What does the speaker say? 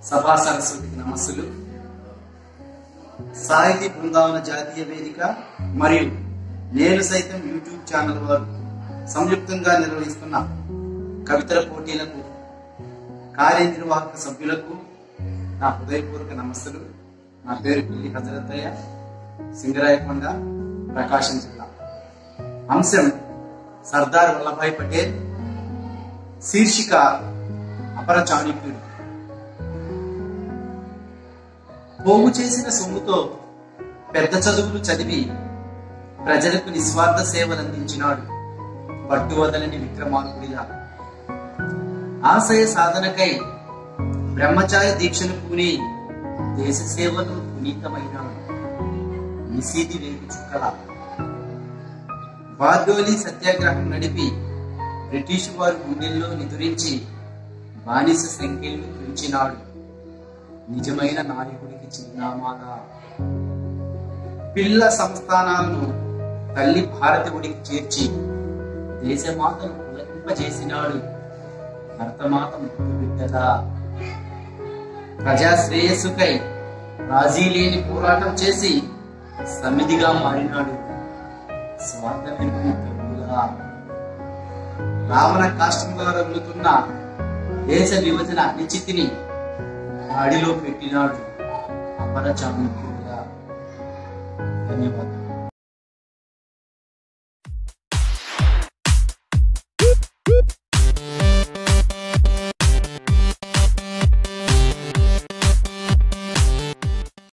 సభా సరస్వతికి నమస్సులు సాహితీ బృందావన జాతీయ వేదిక మరియు నేను సైతం యూట్యూబ్ ఛానల్ వారు సంయుక్తంగా నిర్వహిస్తున్న కవితల పోటీలకు కార్యనిర్వాహక సభ్యులకు నా హృదయపూర్వక నమస్సులు నా పేరు పిల్లి హజరత్తయ్య సింగరాయకొండ ప్రకాశం జిల్లా అంశం సర్దార్ వల్లభాయ్ పటేల్ శీర్షిక అపర చాణక్యుడు పోగు చేసిన సొమ్ముతో పెద్ద చదువులు చదివి ప్రజలకు నిస్వార్థ సేవలు అందించినాడు పట్టు వదలని విక్రమార్కుడిగా ఆశయ సాధనకై బ్రహ్మచారి దీక్షను పూని దేశ సేవలు పునీతమైనాడు నిశీది వేగు చుక్కల బార్డోలి సత్యాగ్రహం నడిపి బ్రిటిష్ వారి గుండెల్లో నిదురించి బానిస సంఖ్యలు పెంచినాడు నిజమైన నాయకుడికి చిరునామాగా పిల్ల సంస్థానాలను తల్లి భారతీయుడికి చేర్చి దేశమాతను పులకింపజేసినాడు భరతమాత ముద్దు బిడ్డగా ప్రజా శ్రేయస్సుకై రాజీ లేని పోరాటం చేసి సమిధిగా మారినాడు స్వాతంత్ర్యం తగ్గులా రావణ కాష్టంగా రగులుతున్న దేశ విభజన అనిచితిని ఆడిలో పెట్టినాడు అపర చాణక్యుడిగా ధన్యవాదాలు